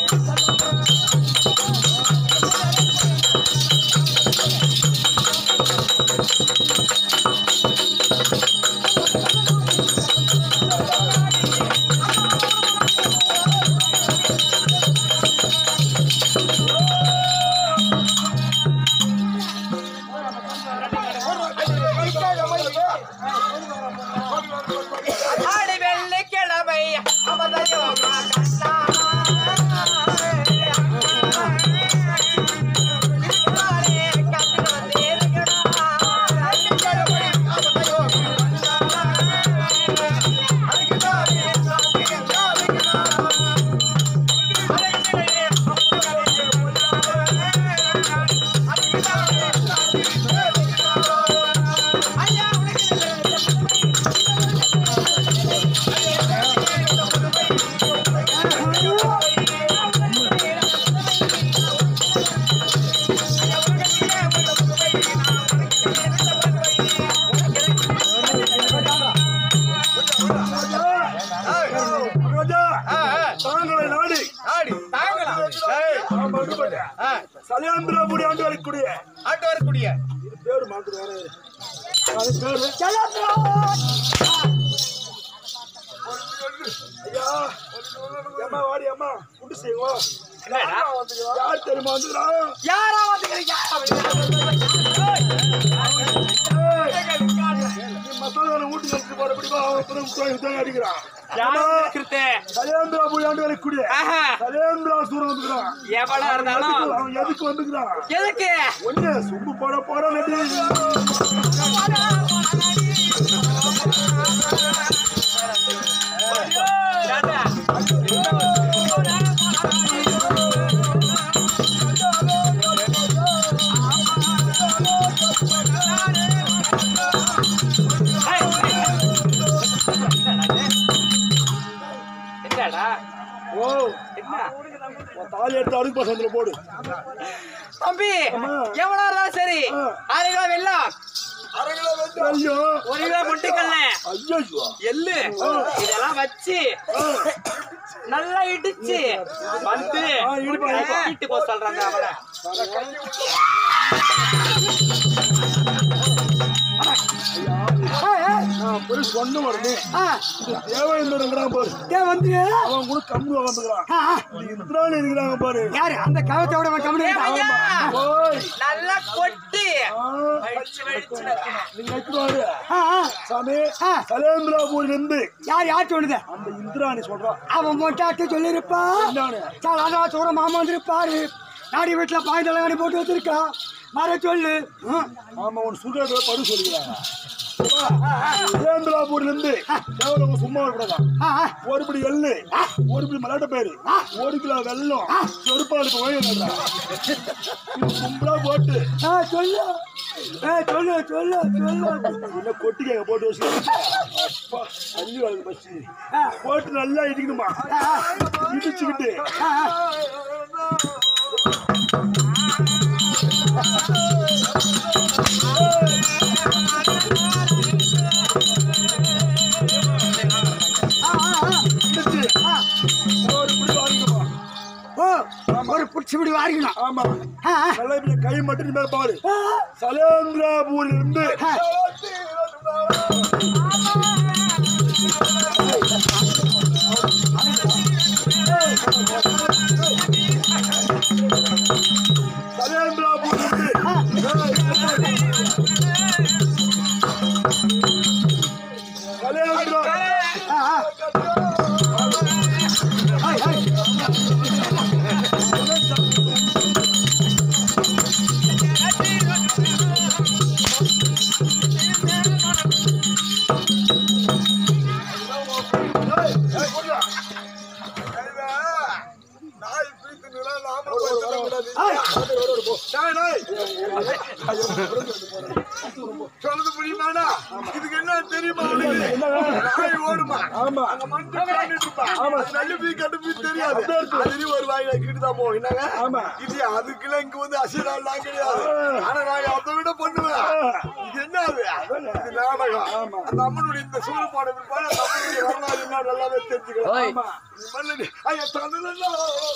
ஆடி வெள்ளிக்கிழமை அவதயோகா ராஜா தாங்களை நாடி ஆடி தாங்கலாம் நான் மறுபடியும் சலியாந்திரபுரி ஆண்டு வரக்கூடிய ஆட்டு வரக்கூடிய இது பேரு மாத்து வேற அது பேரு ஐயா அம்மா வாடி அம்மா குண்டு செய்வோம் யார் தெரியுமா வந்துக்கிறான் யாரா வந்துக்கிறீங்க நீ மசாலா ஊட்டி வச்சு போறபடிமா அவன் புறம் கோயில் அடிக்கிறான் கிருத்தே சலேந்திராபுரி ஆண்டு வரக்கூடிய ஆஹா சலேந்திரா சூரம் வந்துக்கிறான் எவனா இருந்தாலும் அவன் எதுக்கு வந்துக்கிறான் எதுக்கு ஒண்ணு சும்பு போட போட நடி ராஜா, என்னடா ஓ என்ன உன் தாலி எடுத்து அடுக்கு பசங்களை போடு தம்பி எவனா இருந்தாலும் சரி அரை கிலோ வெல்லம் ஐயோ ஒரு கிலோ முட்டைக்கல்ல ஐயோ எள்ளு இதெல்லாம் வச்சு நல்லா இடிச்சு வந்து ஆ, இடிப்பா, இடிப்பா. வீட்டுக்கு போக சொல்றாங்க அவனை நான் போய் சொன்ன உடனே தேவையில்லைங்கிறான் பாரு அவன் கூட கம்மி வந்துக்கிறான் இந்திராணி இருக்கிறாங்க பாரு யாரு அந்த கவத்தோட கம்பெனி ஏன் ஐயா? ஓய் நல்லா கொட்டி ஆ, வடிச்சு வடிச்சு வைக்கணும். நீங்க வைக்கிறாரு சாமி சலேந்திராபூர்ல இருந்து யார் யார் சொல்லுது அந்த இந்திராணி சொல்றான் அவன் மொட்டாட்டு சொல்லிருப்பா என்னன்னு சார் அதான் சூற மாமா வந்திருப்பாரு நாடி வீட்டுல பாய்ந்தலகாடி போட்டு வச்சிருக்கா வர சொல்லு ம். ஆமா உன் சுடுகாட்டுல படு சொல்லிக்கிறாங்க சலேந்திராபூர்ல இருந்து தேவலவங்க சும்மா இருக்கக்கூடாது ஆ, ஆ. ஒரு பிடி எள்ளு ஒரு பிடி மலாட்ட பயிறு ஒரு கிலோ வெல்லம் செருப்பாளுக்கு ஓய்வு கும்பலா போட்டு ஆ, சொல்லு ஏ சொல்லு சொல்லு சொல்லு என்ன கொட்டிக்க போட்டு வச்சு அப்பா அஞ்சு வருது பஸ் போட்டு நல்லா இடிக்கணுமா இடிச்சுக்கிட்டு ஆ, ஆ. ஆ, ஆ, ஆ. இடிச்சு ஒரு பிடி வாங்கிக்கணுமா ஓ ஒரு புடிச்சு இப்படி வாரிக்கணும் ஆமா ஆ, ஆ. நல்லா இப்படி கை மட்டும் மேல பாரு ஆ, சலேந்திராபூர்ல இருந்து ஆ. சலேந்திராபூர்ல இருந்து சலேந்திரா ஆ, ஆ. Hi, hi. நாய், நாய். சொல்றது புரியுமாடா இதுக்கு என்ன தெரியுமா உனக்கு? நாய் ஓடுமா ஆமா. அங்க மனுஷன் உட்கார்ந்துட்டு இருப்பான். அது நல்ல பீ, கெட்ட பீ தெரியாது. அதுலயும் ஒரு வாயில கிட்டு தான் போகும். என்னங்க? ஆமா. இது அதுக்கெல்லாம் இங்க வந்து அசிராலாம் கிடையாது. ஆனா நான் அதை விட பண்ணுவேன். இது என்ன அது? இது நாடகம். அந்த அம்மனுடைய இந்த சூழ்பாடு பிற்பாடு அந்த அம்மனுடைய வரலாறு என்ன நல்லாவே தெரிஞ்சுக்கலாம். ஓய். ஆமா. இது மல்லடி. ஐயா, தந்தனல்லா.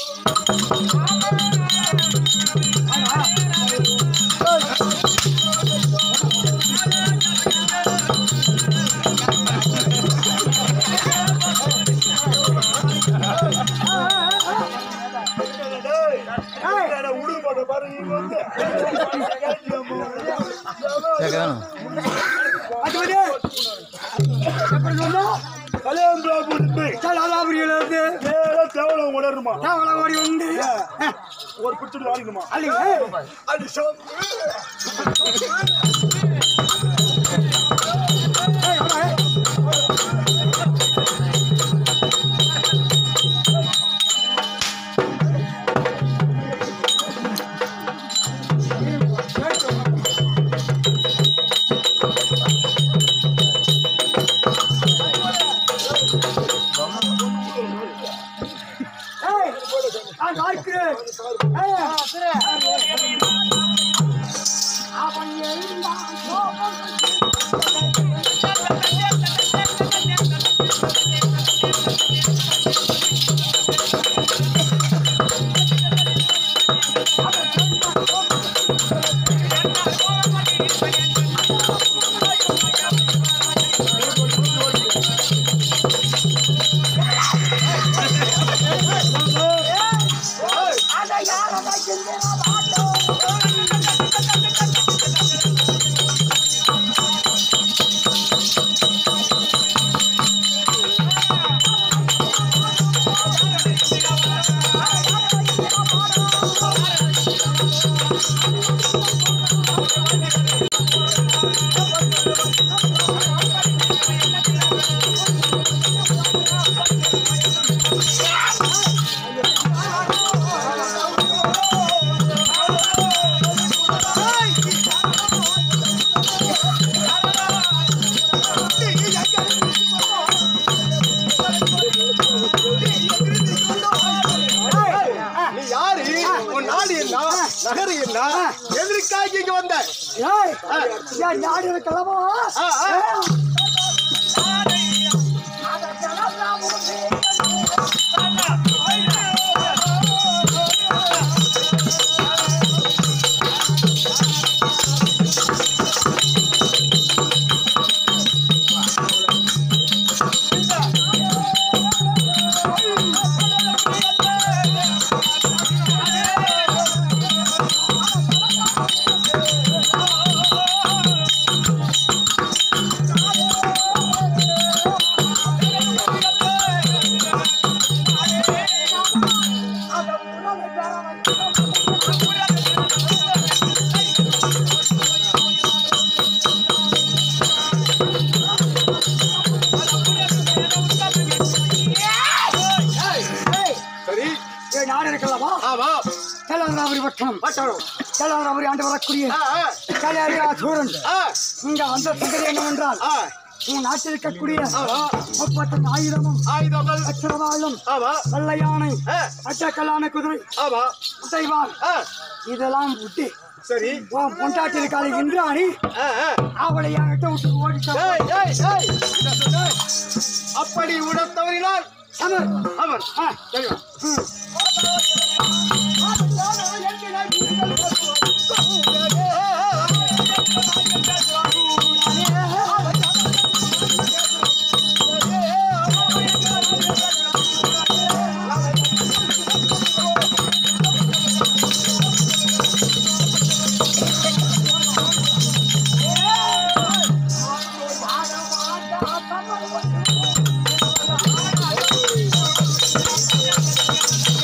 டேய், என்னடா உடுக்கு போட்ட பாரு நீ வந்து. அது எப்படி சொன்னா கல்யாணம் கலாபுரியிலிருந்து தேவலம் உணருமா ஓடி வந்து ஒரு குடிச்சிட்டு வாங்கிக்குமா அல்ல அது சோப்பு நான் பார்க்கிறேன் அவன் எல்லாம் கோபம் நீ யாரு உன் நாடு என்ன நகரு என்ன எதற்காக இங்க வந்த ஏய், ஏன் நாடு இருக்கலாமா ஆ, ஆ. சரி ஏன் நாடு இருக்கலாமா ஆமா கலாபுரி பட்டணம் பட்டணம் கலாபுரி ஆண்டு வரக்கூடிய ஆ, ஆ, கலாரியா சூரன் ஆ, இங்க வந்த சங்கதி என்னவென்றால் ஆ. உன் நாட்டில் இருக்கக்கூடிய ஆமா முப்பத்தஞ்சு ஆயுதமும் ஆயுதங்கள் அச்சரவாளும் ஆமா வெள்ளை யானை ஆ, அச்சக்கல்லான குதிரை ஆமா முட்டைவான் ஆ, இதெல்லாம் விட்டு சரி உன் பொண்டாட்டி இருக்காளி இந்திராணி ஆ, ஆ. அவளை என்கிட்ட விட்டு ஓடிட்டான் ஏய், ஏய், ஏய், இத சொன்ன. அப்படி உடத் தவறினால் சமர் அவன் ஆ, தெரியுமா ஆ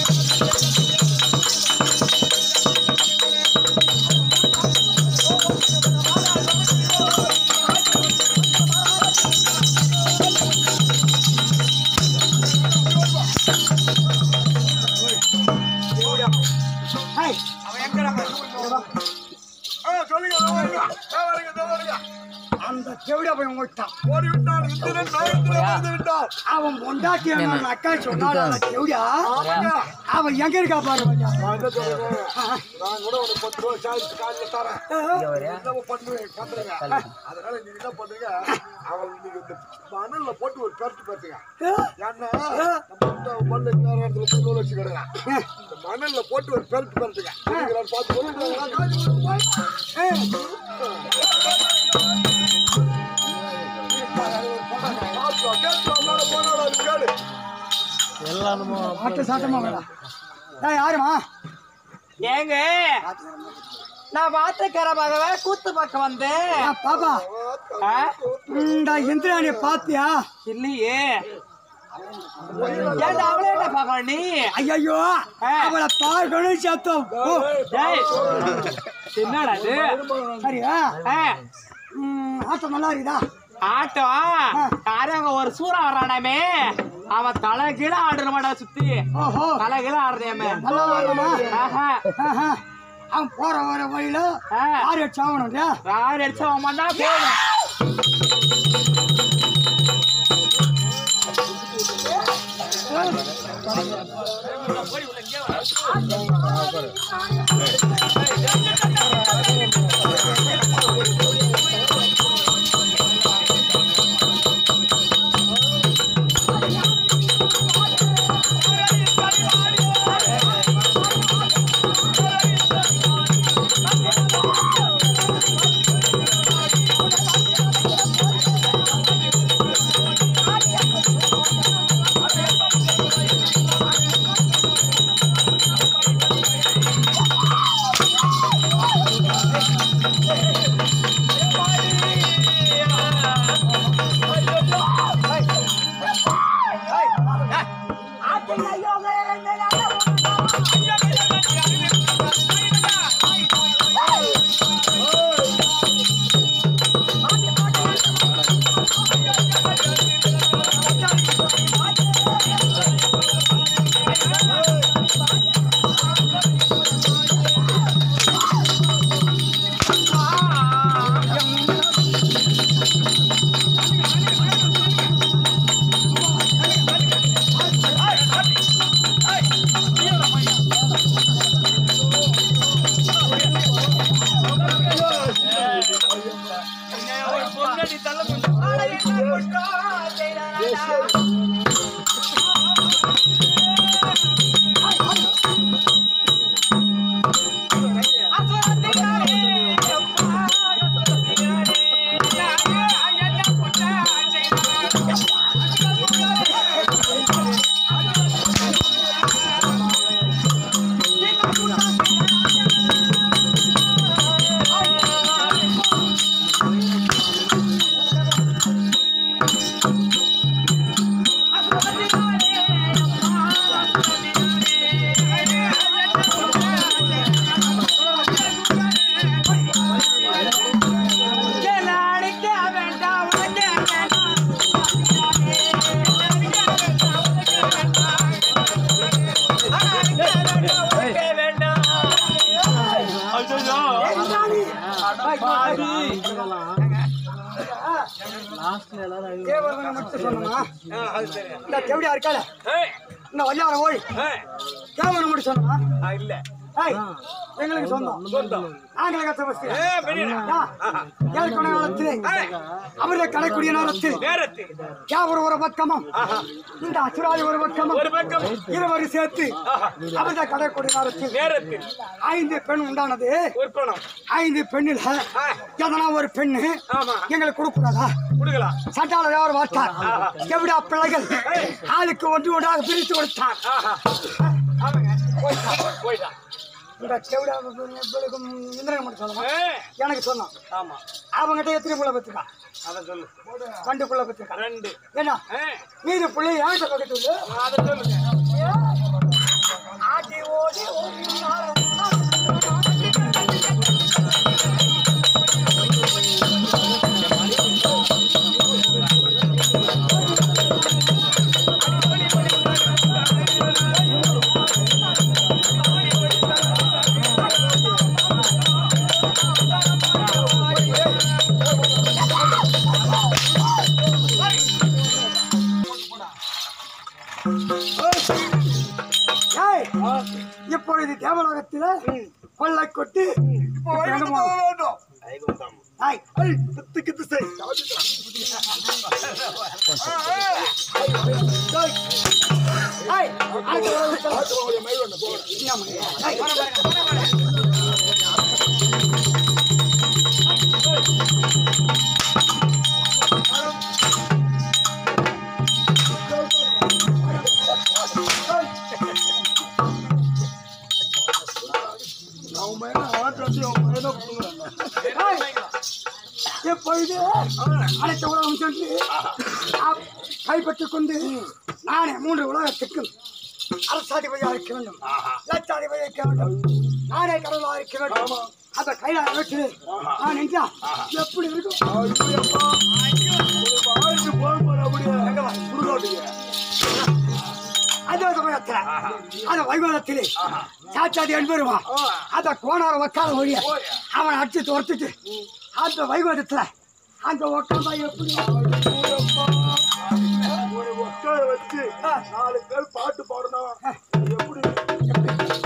எப்படியா போய் ஓட்டான் ஓடி விட்டான் இந்திரன் நகரத்திலே வந்து விட்டான் அவன் பொண்டாட்டி அவன் அக்கா சொன்னாலும் எப்படியா ஆமாங்க அவன் எங்க இருக்கா பாரு மச்சான். நான் என்ன சொல்றேன் நான் கூட ஒரு பத்து ரூபா சார்ஜ் காலையில் தரேன் என்ன பண்ணுவேன் பண்ணுறேங்க அதனால நீங்க என்ன பண்ணுங்க அவன் நீங்க இந்த மணல்ல போட்டு ஒரு பெருட்டு பெருட்டுங்க ஏன்னா நம்ம வந்து மண்ணு வேற இடத்துல போய் நூல் வச்சு கிடக்கலாம் இந்த மணல்ல போட்டு ஒரு பெருட்டு பெருட்டுங்க இருக்கிறான்னு பார்த்து கொண்டு கேடு ஆட்ட சாட்டமா வேடா ஏய் யாருமா ஏங்க நான் வாத்துக்கரை பகவே கூத்து பக்கம் வந்தேன் ஆ, பாப்பா ஆ? இந்த இந்திராணிய பாத்தியா இல்லையே ஏன்டா அவளே என்ன பார்க்கணும் நீ ஐயோ அவளை பார்க்கணும் சத்தம் ஓ, ஏய், என்னடா இது சரியா ஆ, ம், ஆட்டம் நல்லா இருக்குதா ஆட்டம் யாரும் அங்க ஒரு சூறா வர்றானாமே அவன் தலை கீழே ஆடுற மாட்டா சுத்தி ஓஹோ தலை கீழே ஆடுறியாமே நல்லா ஆடுறமா ஆஹா ஆஹா. அவன் போற வர வழியில ஆ. ஆறு அடிச்சு ஆகணும் ராடு அடிச்சா அவன் தான் போதும் அடிக்க வேண்டாம் தேவர்களை மட்டும் சொன்னமா இந்த எப்படியா இருக்கால இந்த வல்லார ஓய் தேவனை மட்டும் சொன்னமா இல்ல ஏய், எங்களுக்கு சொந்தம் சொந்தம் நாங்களே கத்த வசதி அவரே கடைக்கூடிய நேரத்தில் நேரத்து யாவர் ஒரு பக்கமும் இந்த அசுராதி ஒரு பக்கமும் ஒரு பக்கம் இருவரும் சேர்த்து அவரே கடைக்கூடிய நேரத்தில் நேரத்தில் ஐந்து பெண் உண்டானது உற்பணம் ஐந்து பெண்ணில் எதனா ஒரு பெண்ணு ஆமா எங்களுக்கு கொடுக்கூடாதா கொடுக்கலாம் சட்டாள யார் வார்த்தார் எப்படியா பிள்ளைகள் ஆளுக்கு ஒன்று ஒன்றாக பிரித்து கொடுத்தார் ஆஹா ஆமாங்க போயிட்டான் போயிட்டான் இந்த செவிடா பிள்ளைக்கும் இந்திரன் மட்டும் சொல்லுங்க ஏ, எனக்கு சொன்னான் ஆமா அவங்ககிட்ட எத்தனை புள்ள பத்துக்கா அத சொல்லு ரெண்டு புள்ள பத்துக்கா ரெண்டு என்ன ஏ, மீது பிள்ளை ஏன் பக்கத்து உள்ள அத சொல்லுங்க ஆட்டி ஓடி ஓடி இப்பொழுது தேவலோகத்தில கொள்ளை கொட்டி இப்போ வைகுண்டம் போக வேண்டும் ஆய், ஐ, தித்து கித்து செய். ஆய், அழைத்து வர விட்டா. பார்த்து வாங்க, மயில் ஒண்ணு போகணும். என்னம்மா, ஆய், அவன் மேல ஆட்டு வச்சு அவன் மேல புடுங்குறாங்க. ஆய். இப்பொழுது அனைத்து உலகம் சென்று அப்- கைப்பற்றிக் கொண்டு நானே மூன்று உலகத்துக்கும் அரசாதிபதியாக இருக்க வேண்டும் லட்சாதிபதியாக இருக்க வேண்டும் நானே கடவுளாக இருக்க வேண்டும் அந்த கையில வச்சு நான் நின்றா எப்படி இருக்கும் ஐயோப்பா. ஒரு வாழ்க்கை போக போற அப்படியே. சுடுகாட்டுக்கு. அந்த சமயத்துல அந்த வைகுண்டத்திலே சாட்சாதி என்பருமா அந்த கோணார உக்கார ஒழிய அவனை அடிச்சு துரத்துட்டு அந்த வைகுண்டத்துல அந்த உக்காந்தா எப்படி ஐயோப்பா. ஒரு ஒக்கார வச்சு நாலு பேர் பாட்டு பாடணும் எப்படி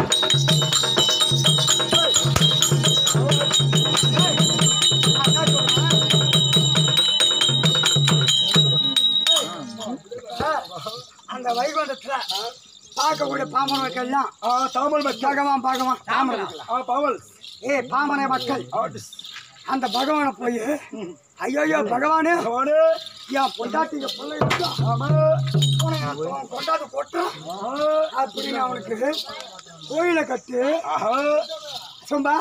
அந்த வைகுண்டத்துல பார்க்கக்கூடிய பாமர மக்கள் எல்லாம் ஆ, தாமல் மக்கள் பகவான் பகவான் தாமரை ஆ, பவல் ஏ பாமர மக்கள் ஆர்டிஸ்ட். அந்த பகவானை போய் ஐயோ பகவானே அவனே என் பொண்டாட்டிங்க பிள்ளை இருக்கா? ஆமா உன்னை நான் கொ- கொண்டாந்து கொட்டுறேன் ஆஹா. அப்படின்னு அவனுக்கு கோயிலை கட்டு ஆஹா. சும்பா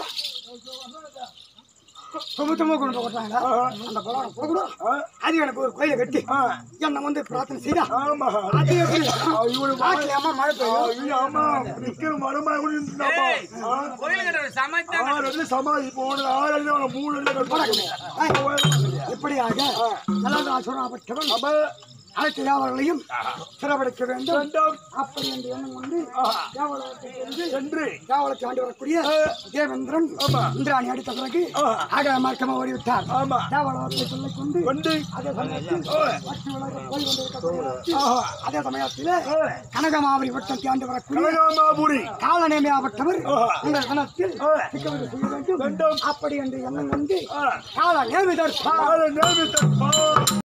சும சும கொண்டு கொட்டாங்க அந்த பகவானை போகணும் ஆ. அது எனக்கு ஒரு கோயிலை கட்டி என்னை வந்து பிரார்த்தனை செய்தா ஆமா அது எப்படி இவரு நாட்டுல அம்மா மழை பெய்யும் ஐயோ, ஆமா நிக்கிற மரமா கூட இருந்தாப்பா. ஆ. கோயில் கட்டுறது சமைச்சா ஆறு அடி சமாதி இப்போ உனக்கு ஆறு அடி அவனை மூணு அடி கட்டுறாங்க. ஏய், இப்படியாக நல்லா சொன்னவன் அப்ப அனைத்து வியாபாரங்களையும் சிறப்படைக்க வேண்டும் ரெண்டாம் அப்படி என்று எண்ணம் கொண்டு தேவலோகத்துக்கு சென்று சென்று தேவலத்தை ஆண்டு வரக்கூடிய தேவேந்திரன் இந்திராணி அடித்த பிறகு ஆக மார்க்கமா ஓடிவிட்டார் ஆமா தேவலோகத்தை சொல்லிக் கொண்டு கொண்டு அதே சமயத்தில் பக்தி உலகம் போய் கொண்டிருக்கக்கூடிய அதே சமயத்தில் கனகமாவரி வட்டத்தை ஆண்டு வரக்கூடிய கனகாமாபுரி காலநேமியாப்பட்டவர் உங்கள் கணத்தில் சிக்கவது செய்ய வேண்டும் அப்படி என்று எண்ணம் கொண்டு கால நேமிதர் ஆறு நேமித்த